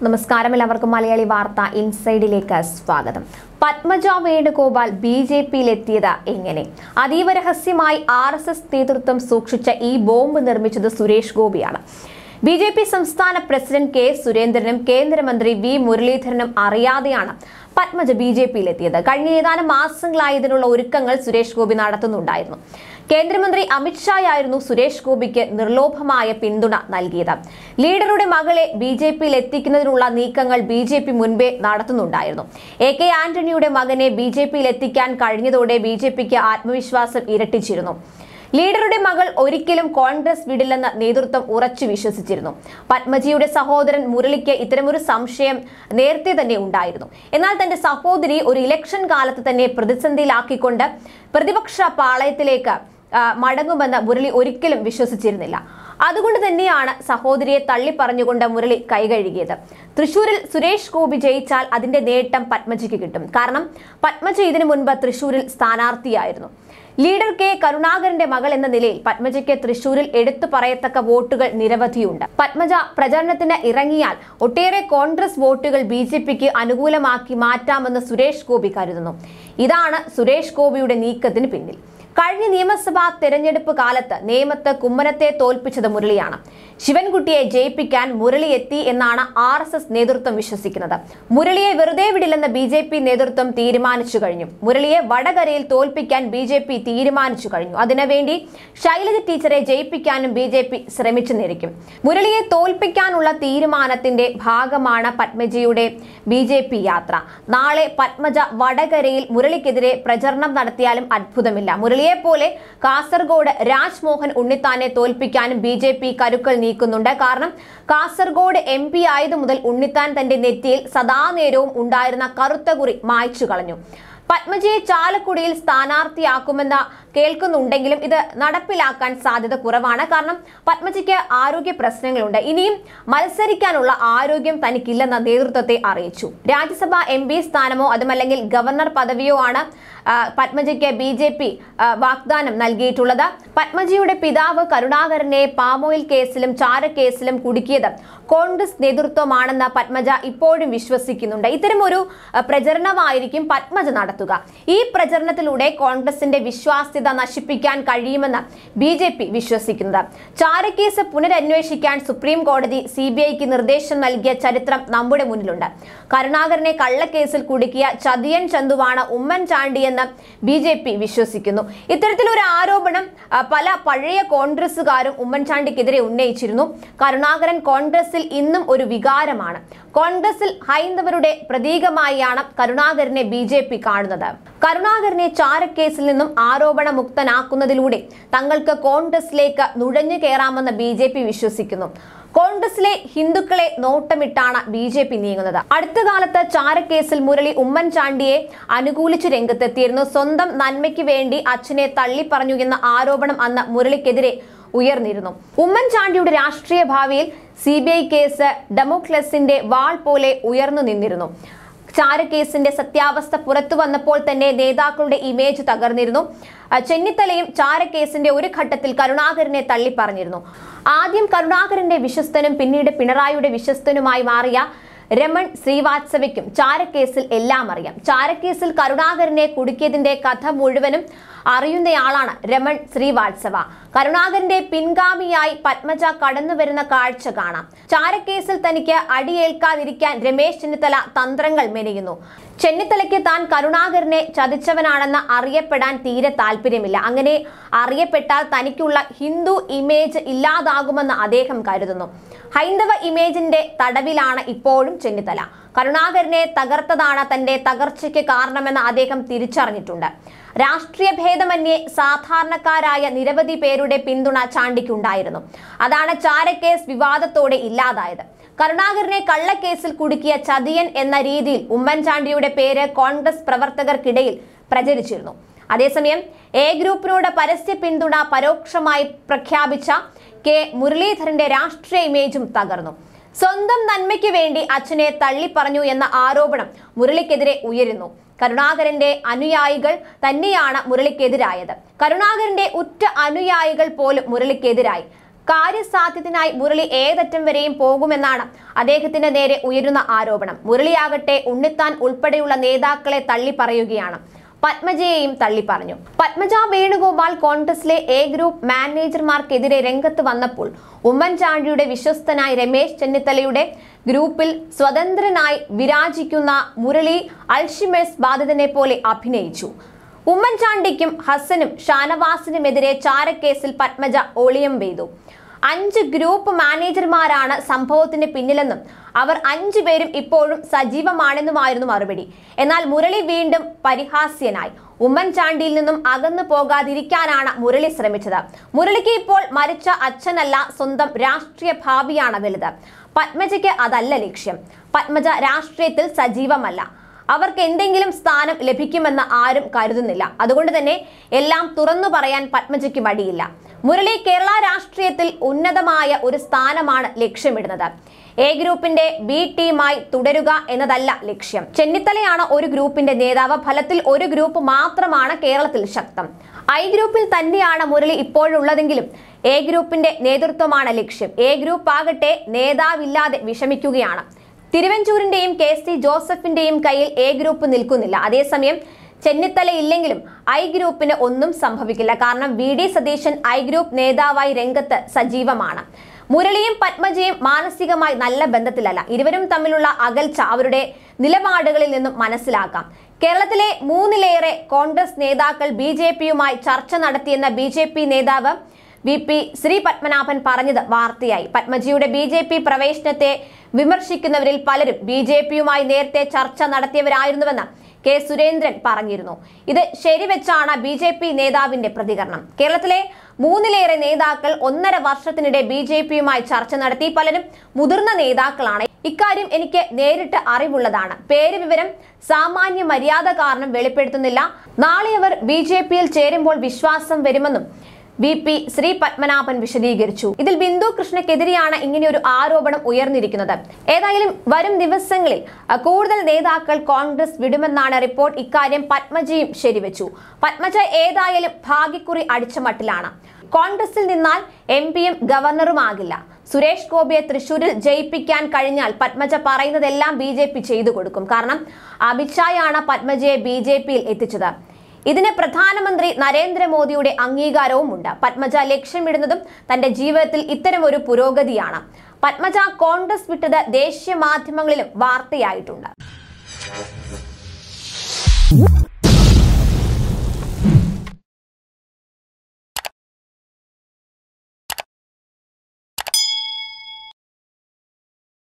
നമസ്കാരം എല്ലാവർക്കും മലയാളി വാർത്ത ഇൻസൈഡിലേക്ക് സ്വാഗതം പത്മജ വേണുഗോപാൽ ബി ജെ പിയിലെത്തിയത് എങ്ങനെ അതീവ രഹസ്യമായി ആർ എസ് എസ് നേതൃത്വം സൂക്ഷിച്ച ഈ ബോംബ് നിർമ്മിച്ചത് സുരേഷ് ഗോപിയാണ് ബി ജെ പി സംസ്ഥാന പ്രസിഡന്റ് കെ സുരേന്ദ്രനും കേന്ദ്രമന്ത്രി വി മുരളീധരനും അറിയാതെയാണ് പത്മജ ബി ജെ പിയിലെത്തിയത് കഴിഞ്ഞ ഏതാനും മാസങ്ങളായി ഇതിനുള്ള ഒരുക്കങ്ങൾ സുരേഷ് ഗോപി നടത്തുന്നുണ്ടായിരുന്നു കേന്ദ്രമന്ത്രി അമിത്ഷായായിരുന്നു സുരേഷ് ഗോപിക്ക് നിർലോഭമായ പിന്തുണ നൽകിയത് ലീഡറുടെ മകളെ ബി ജെ പിയിൽ എത്തിക്കുന്നതിനുള്ള നീക്കങ്ങൾ ബി ജെ പി മുൻപേ നടത്തുന്നുണ്ടായിരുന്നു എ കെ ആന്റണിയുടെ മകനെ ബി ജെ പിയിൽ എത്തിക്കാൻ കഴിഞ്ഞതോടെ ബി ജെ പിക്ക് ആത്മവിശ്വാസം ഇരട്ടിച്ചിരുന്നു ലീഡറുടെ മകൾ ഒരിക്കലും കോൺഗ്രസ് വിടില്ലെന്ന് നേതൃത്വം ഉറച്ചു വിശ്വസിച്ചിരുന്നു പത്മജിയുടെ സഹോദരൻ മുരളിക്ക് ഇത്തരമൊരു സംശയം നേരത്തെ തന്നെ ഉണ്ടായിരുന്നു എന്നാൽ തന്റെ സഹോദരി ഒരു ഇലക്ഷൻ കാലത്ത് തന്നെ പ്രതിസന്ധിയിലാക്കിക്കൊണ്ട് പ്രതിപക്ഷ പാളയത്തിലേക്ക് ആ, മടങ്ങുമെന്ന് മുരളി ഒരിക്കലും വിശ്വസിച്ചിരുന്നില്ല അതുകൊണ്ട് തന്നെയാണ് സഹോദരിയെ തള്ളി പറഞ്ഞുകൊണ്ട് മുരളി കൈകഴുകിയത് തൃശൂരിൽ സുരേഷ് ഗോപി ജയിച്ചാൽ അതിന്റെ നേട്ടം പത്മജിക്ക് കിട്ടും കാരണം പത്മജ ഇതിനു മുൻപ് തൃശൂരിൽ സ്ഥാനാർത്ഥിയായിരുന്നു ലീഡർ കെ കരുണാകരന്റെ മകൾ എന്ന നിലയിൽ പത്മജയ്ക്ക് തൃശൂരിൽ എടുത്തു പറയത്തക്ക വോട്ടുകൾ നിരവധിയുണ്ട് പത്മജ പ്രചരണത്തിന് ഇറങ്ങിയാൽ ഒട്ടേറെ കോൺഗ്രസ് വോട്ടുകൾ ബി ജെ പിക്ക് അനുകൂലമാക്കി മാറ്റാമെന്ന് സുരേഷ് ഗോപി കരുതുന്നു ഇതാണ് സുരേഷ് ഗോപിയുടെ നീക്കത്തിന് പിന്നിൽ കഴിഞ്ഞ നിയമസഭാ തെരഞ്ഞെടുപ്പ് കാലത്ത് നേമത്ത് കുമ്മനത്തെ തോൽപ്പിച്ചത് മുരളിയാണ് ശിവൻകുട്ടിയെ ജയിപ്പിക്കാൻ മുരളി എത്തി എന്നാണ് ആർ എസ് എസ് നേതൃത്വം വിശ്വസിക്കുന്നത് മുരളിയെ വെറുതെ വിടില്ലെന്ന് ബി ജെ പി നേതൃത്വം തീരുമാനിച്ചു കഴിഞ്ഞു മുരളിയെ വടകരയിൽ തോൽപ്പിക്കാൻ ബി ജെ പി തീരുമാനിച്ചു കഴിഞ്ഞു അതിനുവേണ്ടി ശൈലജ ടീച്ചറെ ജയിപ്പിക്കാനും ബി ജെ പി ശ്രമിച്ചു നിരക്കും മുരളിയെ തോൽപ്പിക്കാനുള്ള തീരുമാനത്തിന്റെ ഭാഗമാണ് പത്മജിയുടെ ബി ജെ പി യാത്ര നാളെ പത്മജ വടകരയിൽ മുരളിക്കെതിരെ പ്രചരണം നടത്തിയാലും അത്ഭുതമില്ല മുരളിയെ പോലെ കാസർഗോഡ് രാജ്മോഹൻ ഉണ്ണിത്താനെ തോൽപ്പിക്കാനും ബി ജെ പി കരുക്കൾ നീക്കുന്നുണ്ട് കാരണം കാസർഗോഡ് എം പി ആയതു മുതൽ ഉണ്ണിത്താൻ തന്റെ നെറ്റിയിൽ സദാനേരവും ഉണ്ടായിരുന്ന കറുത്ത കുറി മായ്ച്ചു കളഞ്ഞു പത്മജിയെ ചാലക്കുടിയിൽ സ്ഥാനാർത്ഥിയാക്കുമെന്ന് കേൾക്കുന്നുണ്ടെങ്കിലും ഇത് നടപ്പിലാക്കാൻ സാധ്യത കുറവാണ് കാരണം പത്മജിക്ക് ആരോഗ്യ പ്രശ്നങ്ങളുണ്ട് ഇനിയും മത്സരിക്കാനുള്ള ആരോഗ്യം തനിക്കില്ലെന്ന നേതൃത്വത്തെ അറിയിച്ചു രാജ്യസഭ എം പി സ്ഥാനമോ അതുമല്ലെങ്കിൽ ഗവർണർ പദവിയോ ആണ് ആ, പത്മജിക്ക് ബി ജെ പി വാഗ്ദാനം നൽകിയിട്ടുള്ളത് പത്മജിയുടെ പിതാവ് കരുണാകരനെ പാമോയിൽ കേസിലും ചാരക്കേസിലും കുടുക്കിയത് കോൺഗ്രസ് നേതൃത്വമാണെന്ന് പത്മജ ഇപ്പോഴും വിശ്വസിക്കുന്നുണ്ട് ഇത്തരമൊരു ആ, പ്രചരണമായിരിക്കും പത്മജ നടത്തുക ഈ പ്രചരണത്തിലൂടെ കോൺഗ്രസിന്റെ വിശ്വാസ്യത നശിപ്പിക്കാൻ കഴിയുമെന്ന് ബി ജെ പി വിശ്വസിക്കുന്നത് ചാരക്കേസ് പുനരന്വേഷിക്കാൻ സുപ്രീം കോടതി സി ബി ഐക്ക് നിർദ്ദേശം നൽകിയ ചരിത്രം നമ്മുടെ മുന്നിലുണ്ട് കരുണാകരനെ കള്ളക്കേസിൽ കുടുക്കിയ ചതിയൻ ചന്തുവാണ് ഉമ്മൻചാണ്ടിയെന്ന് ബി ജെ പി വിശ്വസിക്കുന്നു ഇത്തരത്തിലൊരു ആരോപണം ആ, പല പഴയ കോൺഗ്രസുകാരും ഉമ്മൻചാണ്ടിക്കെതിരെ ഉന്നയിച്ചിരുന്നു കരുണാകരൻ കോൺഗ്രസിൽ ഇന്നും ഒരു വികാരമാണ് കോൺഗ്രസിൽ ഹൈന്ദവരുടെ പ്രതീകമായാണ് കരുണാകരനെ ബി ജെ പി കാണുന്നത് കരുണാകരനെ ചാരക്കേസിൽ നിന്നും ആരോപണ മുക്തനാക്കുന്നതിലൂടെ തങ്ങൾക്ക് കോൺഗ്രസിലേക്ക് നുഴഞ്ഞു കയറാമെന്ന് ബി ജെ പി വിശ്വസിക്കുന്നു കോൺഗ്രസിലെ ഹിന്ദുക്കളെ നോട്ടമിട്ടാണ് ബി ജെ പി നീങ്ങുന്നത് അടുത്ത കാലത്ത് ചാരക്കേസിൽ മുരളി ഉമ്മൻചാണ്ടിയെ അനുകൂലിച്ച് രംഗത്തെത്തിയിരുന്നു സ്വന്തം നന്മയ്ക്ക് വേണ്ടി അച്ഛനെ തള്ളിപ്പറഞ്ഞു എന്ന ആരോപണം അന്ന് മുരളിക്കെതിരെ ഉയർന്നിരുന്നു ഉമ്മൻചാണ്ടിയുടെ രാഷ്ട്രീയ ഭാവിയിൽ സി ബി ഐ കേസ് ഡെമോക്ലസിന്റെ വാൾ പോലെ ഉയർന്നു നിന്നിരുന്നു ചാരക്കേസിന്റെ സത്യാവസ്ഥ പുറത്തു വന്നപ്പോൾ തന്നെ നേതാക്കളുടെ ഇമേജ് തകർന്നിരുന്നു ആ, ചെന്നിത്തലയും ചാരക്കേസിന്റെ ഒരു ഘട്ടത്തിൽ കരുണാകരനെ തള്ളിപ്പറഞ്ഞിരുന്നു ആദ്യം കരുണാകരന്റെ വിശ്വസ്തനും പിന്നീട് പിണറായിയുടെ വിശ്വസ്തനുമായി മാറിയ രമൺ ശ്രീവാത്സവയ്ക്കും ചാരക്കേസിൽ എല്ലാം അറിയാം ചാരക്കേസിൽ കരുണാകരനെ കുടുക്കിയതിന്റെ കഥ മുഴുവനും അറിയുന്നയാളാണ് രമൺ ശ്രീവാത്സവ കരുണാകരന്റെ പിൻഗാമിയായി പത്മജ കടന്നുവരുന്ന കാഴ്ച കാണാം ചാരക്കേസിൽ തനിക്ക് അടിയേൽക്കാതിരിക്കാൻ രമേശ് ചെന്നിത്തല തന്ത്രങ്ങൾ മെനയുന്നു ചെന്നിത്തലയ്ക്ക് താൻ കരുണാകരനെ ചതിച്ചവനാണെന്ന് അറിയപ്പെടാൻ തീരെ താല്പര്യമില്ല അങ്ങനെ അറിയപ്പെട്ടാൽ തനിക്കുള്ള ഹിന്ദു ഇമേജ് ഇല്ലാതാകുമെന്ന് അദ്ദേഹം കരുതുന്നു ഹൈന്ദവ ഇമേജിന്റെ തടവിലാണ് ഇപ്പോഴും ചെന്നിത്തല കരുണാകരനെ തകർത്തതാണ് തന്റെ തകർച്ചയ്ക്ക് കാരണമെന്ന് അദ്ദേഹം തിരിച്ചറിഞ്ഞിട്ടുണ്ട് രാഷ്ട്രീയ ഭേദമന്യേ സാധാരണക്കാരായ നിരവധി പേരുടെ പിന്തുണ ചാണ്ടിക്കുണ്ടായിരുന്നു അതാണ് ചാരക്കേസ് വിവാദത്തോടെ ഇല്ലാതായത് കരുണാകരനെ കള്ളക്കേസിൽ കുടുക്കിയ ചതിയൻ എന്ന രീതിയിൽ ഉമ്മൻചാണ്ടിയുടെ പേര് കോൺഗ്രസ് പ്രവർത്തകർക്കിടയിൽ പ്രചരിച്ചിരുന്നു അതേസമയം എ ഗ്രൂപ്പിനോട് പരസ്യ പിന്തുണ പരോക്ഷമായി പ്രഖ്യാപിച്ച കെ മുരളീധരന്റെ രാഷ്ട്രീയ ഇമേജും തകർന്നു സ്വന്തം നന്മയ്ക്ക് വേണ്ടി അച്ഛനെ തള്ളിപ്പറഞ്ഞു എന്ന ആരോപണം മുരളിക്കെതിരെ ഉയരുന്നു കരുണാകരന്റെ അനുയായികൾ തന്നെയാണ് മുരളിക്കെതിരായത് കരുണാകരന്റെ ഉറ്റ അനുയായികൾ പോലും മുരളിക്കെതിരായി കാര്യസാധ്യത്തിനായി മുരളി ഏതറ്റം വരെയും പോകുമെന്നാണ് അദ്ദേഹത്തിന്റെ നേരെ ഉയരുന്ന ആരോപണം മുരളിയാകട്ടെ ഉണ്ണിത്താൻ ഉൾപ്പെടെയുള്ള നേതാക്കളെ തള്ളി പറയുകയാണ് പത്മജയെയും തള്ളി പറഞ്ഞു പത്മജ വേണുഗോപാൽ കോൺഗ്രസിലെ എ ഗ്രൂപ്പ് മാനേജർമാർക്കെതിരെ രംഗത്ത് വന്നപ്പോൾ ഉമ്മൻചാണ്ടിയുടെ വിശ്വസ്തനായി രമേശ് ചെന്നിത്തലയുടെ ഗ്രൂപ്പിൽ സ്വതന്ത്രനായി വിരാജിക്കുന്ന മുരളി അൽഷിമേഴ്സ് ബാധിതനെ പോലെ അഭിനയിച്ചു ഉമ്മൻചാണ്ടിക്കും ഹസനും ഷാനവാസിനുമെതിരെ ചാരക്കേസിൽ പത്മജ ഒളിയം പെയ്തു അഞ്ച് ഗ്രൂപ്പ് മാനേജർമാരാണ് സംഭവത്തിന് പിന്നിലെന്നും അവർ അഞ്ചു പേരും ഇപ്പോഴും സജീവമാണെന്നുമായിരുന്നു മറുപടി എന്നാൽ മുരളി വീണ്ടും പരിഹാസ്യനായി ഉമ്മൻചാണ്ടിയിൽ നിന്നും അകന്നു പോകാതിരിക്കാനാണ് മുരളി ശ്രമിച്ചത് മുരളിക്ക് ഇപ്പോൾ മരിച്ച അച്ഛനല്ല സ്വന്തം രാഷ്ട്രീയ ഭാവിയാണ് വലുത് പത്മജയ്ക്ക് അതല്ല ലക്ഷ്യം പത്മജ രാഷ്ട്രീയത്തിൽ സജീവമല്ല അവർക്ക് എന്തെങ്കിലും സ്ഥാനം ലഭിക്കുമെന്ന് ആരും കരുതുന്നില്ല അതുകൊണ്ട് തന്നെ എല്ലാം തുറന്നു പറയാൻ പത്മജയ്ക്ക് മടിയില്ല മുരളി കേരള രാഷ്ട്രീയത്തിൽ ഉന്നതമായ ഒരു സ്ഥാനമാണ് ലക്ഷ്യമിടുന്നത് എ ഗ്രൂപ്പിന്റെ ബി ടീമായി തുടരുക എന്നതല്ല ലക്ഷ്യം ചെന്നിത്തലയാണ് ഒരു ഗ്രൂപ്പിന്റെ നേതാവ് ഫലത്തിൽ ഒരു ഗ്രൂപ്പ് മാത്രമാണ് കേരളത്തിൽ ശക്തം ഐ ഗ്രൂപ്പിൽ തന്നെയാണ് മുരളി ഇപ്പോഴുള്ളതെങ്കിലും എ ഗ്രൂപ്പിന്റെ നേതൃത്വമാണ് ലക്ഷ്യം എ ഗ്രൂപ്പ് ആകട്ടെ നേതാവില്ലാതെ വിഷമിക്കുകയാണ് തിരുവഞ്ചൂരിന്റെയും കെ സി ജോസഫിന്റെയും കയ്യിൽ എ ഗ്രൂപ്പ് നിൽക്കുന്നില്ല അതേസമയം ചെന്നിത്തല ഇല്ലെങ്കിലും ഐ ഗ്രൂപ്പിന് ഒന്നും സംഭവിക്കില്ല കാരണം V D Satheesan I group നേതാവായി രംഗത്ത് സജീവമാണ് മുരളിയും പത്മജയും മാനസികമായി നല്ല ബന്ധത്തിലല്ല ഇരുവരും തമ്മിലുള്ള അകൽച്ച അവരുടെ നിലപാടുകളിൽ നിന്നും മനസ്സിലാക്കാം കേരളത്തിലെ മൂന്നിലേറെ കോൺഗ്രസ് നേതാക്കൾ ബി ജെ പിയുമായി ചർച്ച നടത്തിയെന്ന ബി ജെ പി നേതാവ് വി പി ശ്രീ പത്മനാഭൻ പറഞ്ഞത് വാർത്തയായി പത്മജിയുടെ ബി ജെ പി പ്രവേശനത്തെ വിമർശിക്കുന്നവരിൽ പലരും ബി ജെ പിയുമായി നേരത്തെ ചർച്ച നടത്തിയവരായിരുന്നുവെന്ന് കെ സുരേന്ദ്രൻ പറഞ്ഞിരുന്നു ഇത് ശരിവെച്ചാണ് ബി ജെ പി നേതാവിന്റെ പ്രതികരണം കേരളത്തിലെ മൂന്നിലേറെ നേതാക്കൾ ഒന്നര വർഷത്തിനിടെ ബി ജെ പിയുമായി ചർച്ച നടത്തി പലരും മുതിർന്ന നേതാക്കളാണ് ഇക്കാര്യം എനിക്ക് നേരിട്ട് അറിവുള്ളതാണ് പേര് വിവരം സാമാന്യ മര്യാദ കാരണം വെളിപ്പെടുത്തുന്നില്ല നാളെ അവർ ബി ജെ പിയിൽ ചേരുമ്പോൾ വിശ്വാസം വരുമെന്നും വി പി ശ്രീ പത്മനാഭൻ വിശദീകരിച്ചു ഇതിൽ ബിന്ദു കൃഷ്ണയ്ക്കെതിരെയാണ് ഇങ്ങനെ ഒരു ആരോപണം ഉയർന്നിരിക്കുന്നത് ഏതായാലും വരും ദിവസങ്ങളിൽ അഹ്, കൂടുതൽ നേതാക്കൾ കോൺഗ്രസ് വിടുമെന്നാണ് റിപ്പോർട്ട് ഇക്കാര്യം പത്മജയും ശരിവെച്ചു പത്മജ ഏതായാലും ഭാഗ്യക്കുറി അടിച്ച മട്ടിലാണ് കോൺഗ്രസിൽ നിന്നാൽ എം പിയും ഗവർണറുമാകില്ല സുരേഷ് ഗോപിയെ തൃശൂരിൽ ജയിപ്പിക്കാൻ കഴിഞ്ഞാൽ പത്മജ പറയുന്നതെല്ലാം ബി ജെ പി ചെയ്തു കൊടുക്കും കാരണം അമിത്ഷായാണ് പത്മജയെ ബി ജെ പിയിൽ എത്തിച്ചത് ഇതിന് പ്രധാനമന്ത്രി നരേന്ദ്രമോദിയുടെ അംഗീകാരവുമുണ്ട് പത്മജ ലക്ഷ്യമിടുന്നതും തന്റെ ജീവിതത്തിൽ ഇത്തരമൊരു പുരോഗതിയാണ് പത്മജ കോൺഗ്രസ് വിട്ടത് ദേശീയ മാധ്യമങ്ങളിലും വാർത്തയായിട്ടുണ്ട്